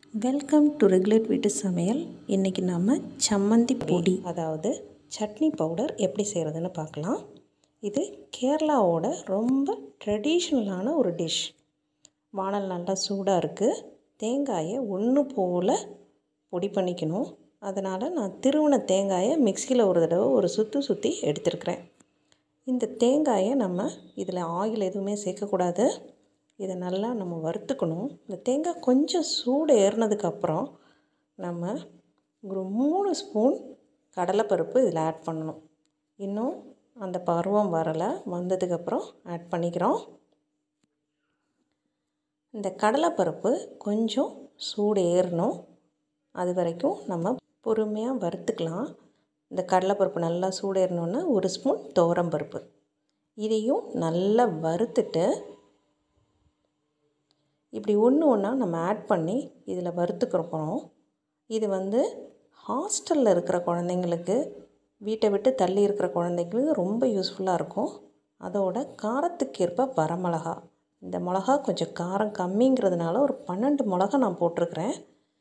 welcome to regulate வீட்டு சமையல் இன்றைக்கி நம்ம சம்மந்தி பொடி அதாவது சட்னி பவுடர் எப்படி செய்கிறதுன்னு பார்க்கலாம் இது கேரளாவோட ரொம்ப ட்ரெடிஷ்னலான ஒரு டிஷ் வானல் நல்லா சூடாக இருக்குது தேங்காயை ஒன்று போல் பொடி பண்ணிக்கணும் அதனால் நான் திருவண தேங்காயை மிக்சியில் ஒரு தடவை ஒரு சுற்றி சுற்றி எடுத்துருக்கிறேன் இந்த தேங்காயை நம்ம இதில் ஆயில் எதுவுமே சேர்க்கக்கூடாது இதை நல்லா நம்ம வறுத்துக்கணும் இந்த தேங்காய் கொஞ்சம் சூடு ஏறினதுக்கப்புறம் நம்ம ஒரு மூணு ஸ்பூன் கடலைப்பருப்பு இதில் ஆட் பண்ணணும் இன்னும் அந்த பருவம் வரலை வந்ததுக்கப்புறம் ஆட் பண்ணிக்கிறோம் இந்த கடலைப்பருப்பு கொஞ்சம் சூடு ஏறணும் அது வரைக்கும் நம்ம பொறுமையாக வறுத்துக்கலாம் இந்த கடலைப்பருப்பு நல்லா சூடு ஏறினோன்னே ஒரு ஸ்பூன் துவரம்பருப்பு இதையும் நல்லா வறுத்துட்டு இப்படி ஒன்று ஒன்றா நம்ம ஆட் பண்ணி இதில் வறுத்துக்கிறோம் இது வந்து ஹாஸ்டலில் இருக்கிற குழந்தைங்களுக்கு வீட்டை விட்டு தள்ளி இருக்கிற குழந்தைங்களுக்கு ரொம்ப யூஸ்ஃபுல்லாக இருக்கும் அதோட காரத்துக்கேற்ப வரமிளகா இந்த மிளகா கொஞ்சம் காரம் கம்மிங்கிறதுனால ஒரு பன்னெண்டு மிளகா நான் போட்டிருக்கிறேன்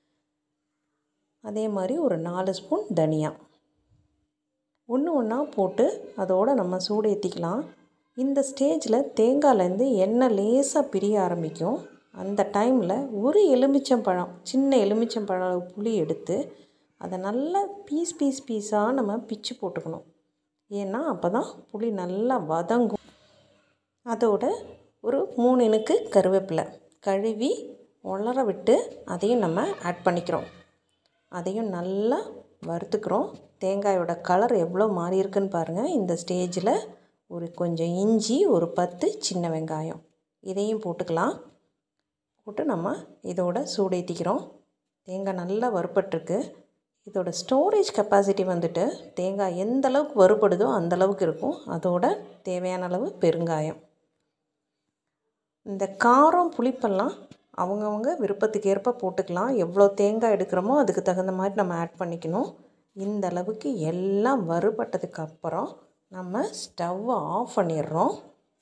அதே மாதிரி ஒரு நாலு ஸ்பூன் தனியா ஒன்று ஒன்றா போட்டு அதோடு நம்ம சூடு ஏற்றிக்கலாம் இந்த ஸ்டேஜில் தேங்காய்லேருந்து எண்ணெய் லேசாக பிரிய ஆரம்பிக்கும் அந்த டைமில் ஒரு எலுமிச்சம்பழம் சின்ன எலுமிச்சம்பழம் புளி எடுத்து அதை நல்லா பீஸ் பீஸ் பீஸாக நம்ம பிச்சு போட்டுக்கணும் ஏன்னா அப்போ தான் புளி நல்லா வதங்கும் அதோட ஒரு மூணு இனுக்கு கருவேப்பிலை கழுவி உலர விட்டு அதையும் நம்ம ஆட் பண்ணிக்கிறோம் அதையும் நல்லா வறுத்துக்கிறோம் தேங்காயோட கலர் எவ்வளோ மாறி இருக்குன்னு பாருங்கள் இந்த ஸ்டேஜில் ஒரு கொஞ்சம் இஞ்சி ஒரு பத்து சின்ன வெங்காயம் இதையும் போட்டுக்கலாம் போட்டு நம்ம இதோட சூடேற்றிக்கிறோம் தேங்காய் நல்லா வறுபட்டுருக்கு இதோட ஸ்டோரேஜ் கெப்பாசிட்டி வந்துட்டு தேங்காய் எந்த அளவுக்கு வறுபடுதோ அந்த அளவுக்கு இருக்கும் அதோட தேவையான அளவு பெருங்காயம் இந்த காரம் புளிப்பெல்லாம் அவங்கவுங்க விருப்பத்துக்கு ஏற்ப போட்டுக்கலாம் எவ்வளோ தேங்காய் எடுக்கிறோமோ அதுக்கு தகுந்த மாதிரி நம்ம ஆட் பண்ணிக்கணும் இந்த அளவுக்கு எல்லாம் வறுபட்டதுக்கு அப்புறம் நம்ம ஸ்டவ்வை ஆஃப் பண்ணிடுறோம்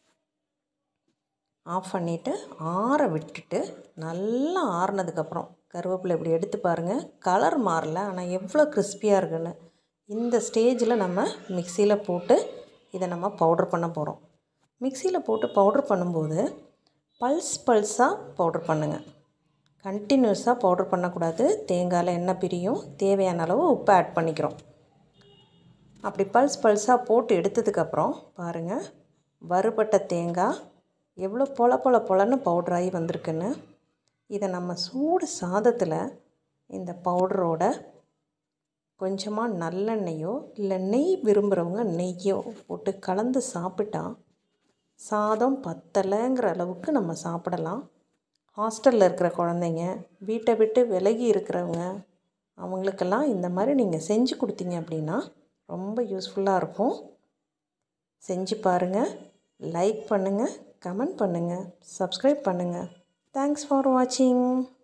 ஆஃப் பண்ணிவிட்டு ஆற விட்டுட்டு நல்லா ஆறுனதுக்கப்புறம் கருவேப்பிலை இப்படி எடுத்து பாருங்கள் கலர் மாறல ஆனால் எவ்வளோ கிறிஸ்பியாக இருக்குன்னு இந்த ஸ்டேஜில் நம்ம மிக்சியில் போட்டு இதை நம்ம பவுட்ரு பண்ண போகிறோம் மிக்சியில் போட்டு பவுட்ரு பண்ணும்போது பல்ஸ் பல்ஸாக பவுட்ரு பண்ணுங்கள் கண்டினியூஸாக பவுட்ரு பண்ணக்கூடாது தேங்காயில் எண்ணெய் பிரியும் தேவையான அளவு உப்பு ஆட் பண்ணிக்கிறோம் அப்படி பல்ஸ் பல்ஸாக போட்டு எடுத்ததுக்கப்புறம் பாருங்கள் வறுபட்ட தேங்காய் எவ்வளோ பொல பொல பொலன்னு பவுட்ராகி வந்திருக்குன்னு இதை நம்ம சூடு சாதத்தில் இந்த பவுடரோட கொஞ்சமாக நல்லெண்ணெயோ இல்லை நெய் விரும்புகிறவங்க நெய்யோ போட்டு கலந்து சாப்பிட்டா சாதம் பத்தலைங்கிற அளவுக்கு நம்ம சாப்பிடலாம் ஹாஸ்டலில் இருக்கிற குழந்தைங்க வீட்டை விட்டு விலகி இருக்கிறவங்க அவங்களுக்கெல்லாம் இந்த மாதிரி நீங்கள் செஞ்சு கொடுத்தீங்க அப்படின்னா ரொம்ப யூஸ்ஃபுல்லாக இருக்கும் செஞ்சு பாருங்கள் லைக் பண்ணுங்கள் கமெண்ட் பண்ணுங்கள் சப்ஸ்கிரைப் பண்ணுங்கள் தேங்க்ஸ் ஃபார் வாட்சிங்